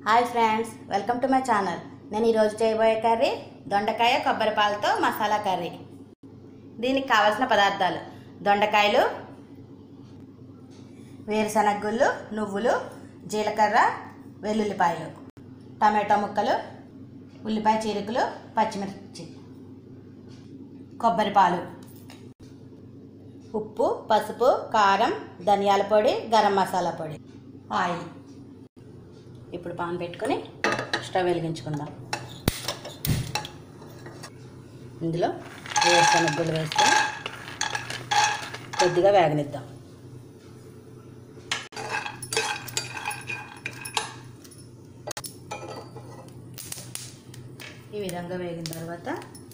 hi friends welcome to my channel నేను ఈరోజు చేయబోయే కర్రీ దొండకాయ కొబ్బరి పాలతో మసాలా కర్రీ దీనికి కావాల్సిన పదార్థాలు దొండకాయలు వేరుశనగ గుళ్ళు నువ్వులు జీలకర్ర వెల్లుల్లిపాయలు టమాటో ముక్కలు ఉల్లిపాయ చీరికలు పచ్చిమిర్చి కొబ్బరి పాలు ఉప్పు పసుపు కారం ధనియాల పొడి గరం మసాలా పొడి ఆయిల్ ఇప్పుడు పాన్ పెట్టుకొని స్టవ్ వెలిగించుకుందాం ఇందులో వేరుశనగ గుళ్ళు వేసుకొని కొద్దిగా వేగనిద్దాం ఈ విధంగా వేగిన తర్వాత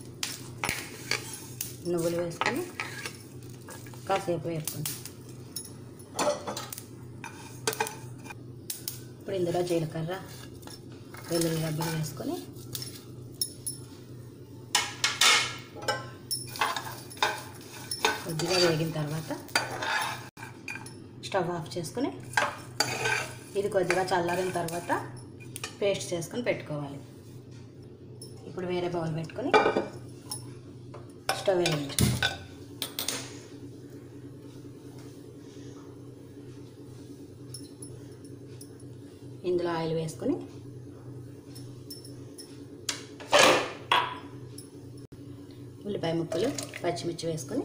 నువ్వులు వేసుకొని కాసేపు వేపుకుందాం ఇప్పుడు ఇందులో జీలకర్ర వెల్లుల్లి రబ్బలు వేసుకొని కొద్దిగా వేగిన తర్వాత స్టవ్ ఆఫ్ చేసుకొని ఇది కొద్దిగా చల్లారిన తర్వాత పేస్ట్ చేసుకొని పెట్టుకోవాలి ఇప్పుడు వేరే బౌల్ పెట్టుకొని స్టవ్ వెలిగించుకోవాలి ఇందులో ఆయిల్ వేసుకొని ఉల్లిపాయ ముక్కలు పచ్చిమిర్చి వేసుకొని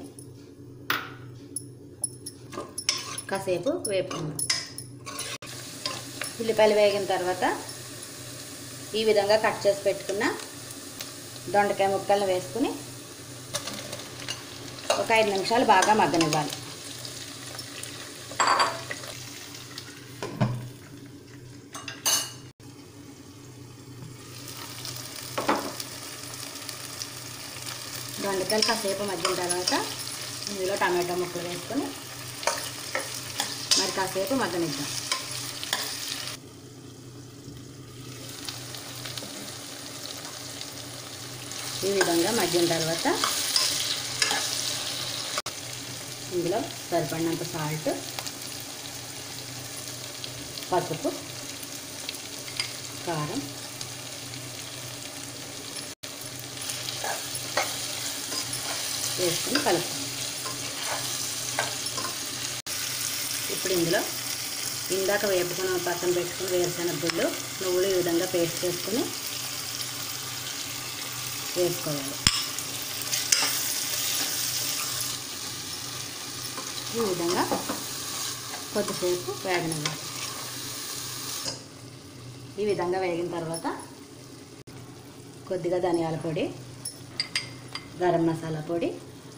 కాసేపు వేపుకుందాం ఉల్లిపాయలు వేగిన తర్వాత ఈ విధంగా కట్ చేసి పెట్టుకున్న దొండకాయ ముక్కలను వేసుకుని ఒక ఐదు నిమిషాలు బాగా మగ్గనివ్వాలి దొండకాయలు కాసేపు మగ్గిన తర్వాత ఇందులో టమాటో ముక్కలు వేసుకొని మరి కాసేపు మగ్గనిద్దాం ఈ విధంగా మగ్గిన తర్వాత ఇందులో సరిపడినంత సాల్ట్ పసుపు కారం వేసుకుని కలుపుతాం ఇప్పుడు ఇందులో ఇందాక వేపుకున్న పక్కన పెట్టుకుని వేరుశనగ గుళ్ళు నువ్వులు ఈ విధంగా పేస్ట్ చేసుకుని వేసుకోవాలి ఈ విధంగా కొద్దిసేపు వేగనివ్వాలి ఈ విధంగా వేగిన తర్వాత కొద్దిగా ధనియాల పొడి గరం మసాలా పొడి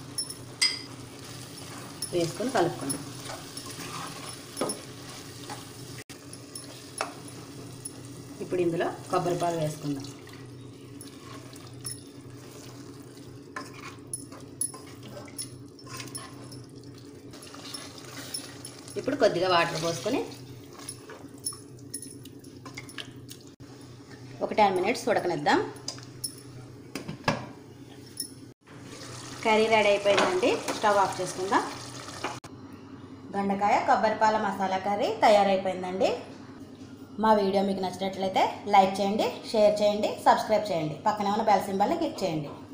వేసుకొని కలుపుకోండి ఇప్పుడు ఇందులో కొబ్బరి పాలు వేసుకుందాం ఇప్పుడు కొద్దిగా వాటర్ పోసుకొని ఒక టెన్ మినిట్స్ ఉడకనిద్దాం కర్రీ రెడీ అయిపోయిందండి స్టవ్ ఆఫ్ చేసుకుందాం దొండకాయ కొబ్బరిపాల మసాలా కర్రీ తయారైపోయిందండి మా వీడియో మీకు నచ్చినట్లయితే లైక్ చేయండి షేర్ చేయండి సబ్స్క్రైబ్ చేయండి పక్కనే ఉన్న బెల్ సింబల్ని క్లిక్ చేయండి